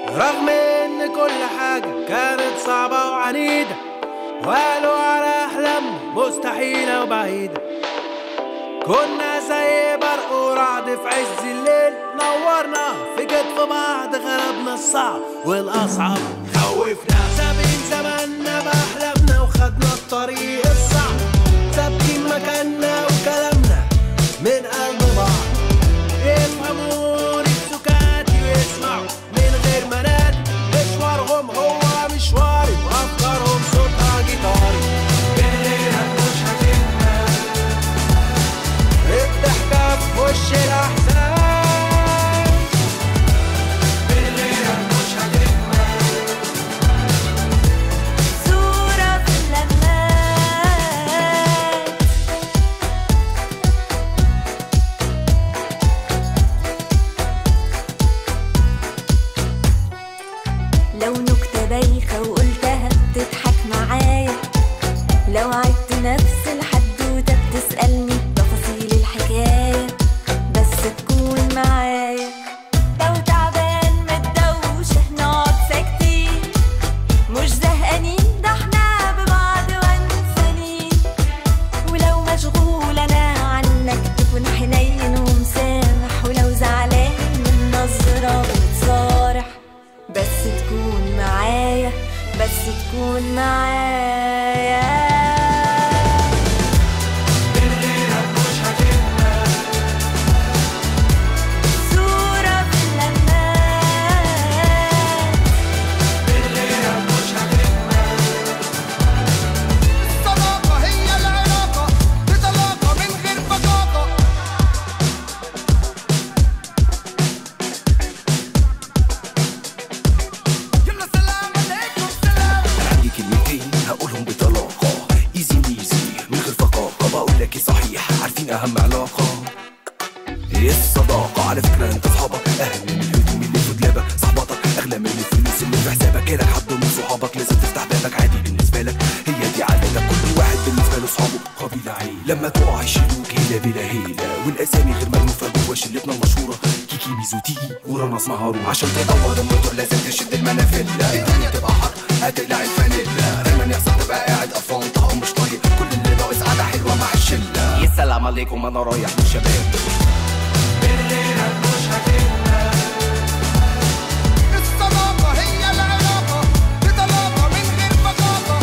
رغم ان كل حاجة كانت صعبة وعنيدة وقالوا على احلامنا مستحيلة وبعيدة كنا زي برق ورعد في عز الليل نورنا في كتف بعض غلبنا الصعب والاصعب خوفنا سابقين زماننا باحلامنا وخدنا الطريق الصعب ثابتين مكاننا وكلامنا من قلب بعض يفهموني بسكاتي ويسمعوا من غير ما نادي مشوارهم هو مشواري وافكارهم صوتها جيتاري بالليل مش هتنام الضحكة في وش الأحزان بالليل مش هتنام صورة في اللمات لو نكتة بايخة وقلتها بتضحك معايا لو عدت نفس الحدوتة بتسألني تفاصيل الحكاية بس تكون معايا لو تعبان متدوشة نقعد ساكتين مش زهقانين ده احنا ببعض وانسانين ولو مشغول انا عنك تكون حنين ومسامح ولو زعلان من نظرة بتصارح بس تكون معايا بس تكون معايا صورة في اللمات الصداقة هي العلاقة بطلاقة من غير بطاقة يلا سلام عليكم سلام عندي كلمتين هقولهم بطلاقة ايزي ميزي من غير فقاقة بقول لك إيه صحيح عارفين اهم علاقة ايه الصداقة على فكرة انت صحابك اهم من الهدوم اللي في دولابك صحباتك اغلى من الفلوس اللي في حسابك جالك حد من صحابك لازم تفتح بابك عادي بالنسبة لك هي دي عادتك كل واحد بالنسبة له صحابه قبيلة عيلة لما تقع يشيلوك هيلة بلا هيلة والاسامي غير مألوفة جوا شلتنا المشهورة كيكي ميزو تيجي ورانا اسمها روح عشان تدور الموتور لازم تشد المنافلة الدنيا تبقى حر هتقلع الفانيلا دايما يحصل تبقى قاعد قرفان طعم مش طايق كل اللي ناقص قعدة حلوة مع الشلة يا سلام عليكم انا رايح للشباب الصداقة هي العلاقة بطلاقة من غير بطاقة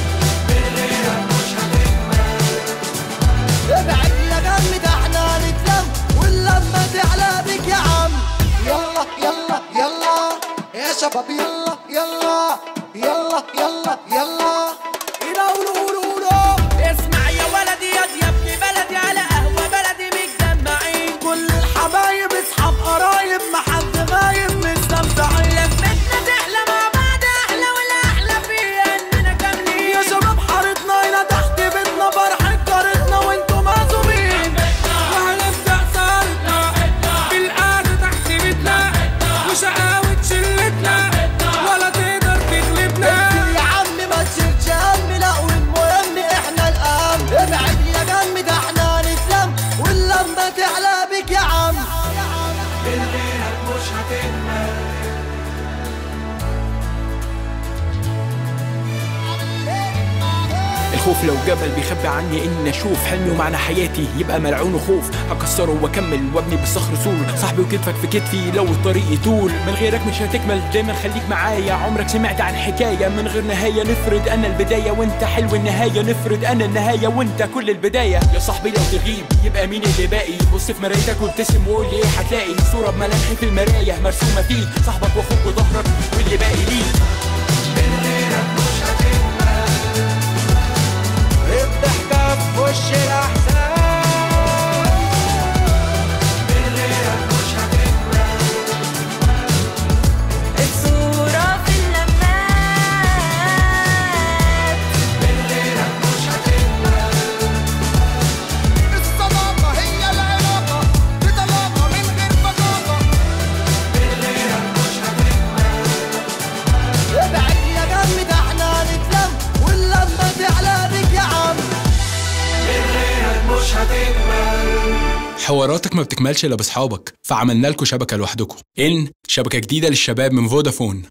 ابعد يا جم ده احنا نتلم واللمة تعلى بك يا عم يلا يلا يلا يا شباب يلا يلا يلا يلا يلا قولوا قولوا قولوا اسمع يا ولدي يا يا ابن بلدي على قهوة بلدي متجمعين كل الحبايب اصحاب قرايب ما حد غايب مستمتعين لمتنا تحلى مع بعض احلى والاحلى فيها اننا كاملين يا شباب حارتنا هنا تحت بيتنا فرحة جارتنا وانتوا معزومين وهنبدأ سهرتنا بالقعدة تحت بيتنا وشقاوة شلتنا ولا تقدر تغلبنا يا عم ما تشيلش هم لا والمهم احنا الأهم ابعد يا جم ده احنا نتلم واللمة تعلى بك يا عم الخوف لو جبل بيخبي عني اني اشوف حلمي ومعنى حياتي يبقى ملعون خوف هكسره واكمل وابني بالصخر سور صاحبي وكتفك في كتفي لو الطريق يطول من غيرك مش هتكمل دايما خليك معايا عمرك سمعت عن حكايه من غير نهايه نفرض انا البدايه وانت حلو النهايه نفرض انا النهايه وانت كل البدايه يا صاحبي لو تغيب يبقى مين اللي باقي بص في مرايتك وابتسم وقول لي ايه هتلاقي صوره بملامحي في المرايه مرسومه فيك صاحبك واخوك وظهرك واللي باقي ليك الضحكة في وش الأحزان الصورة في اللمات الصداقة هي العلاقة بطلاقة من غير بطاقة ابعد يا جم ده احنا نتلم واللمة تعلى بك يا عم مش حواراتك ما بتكملش الا باصحابك فعملنا لكم شبكه لوحدكم ان شبكه جديده للشباب من فودافون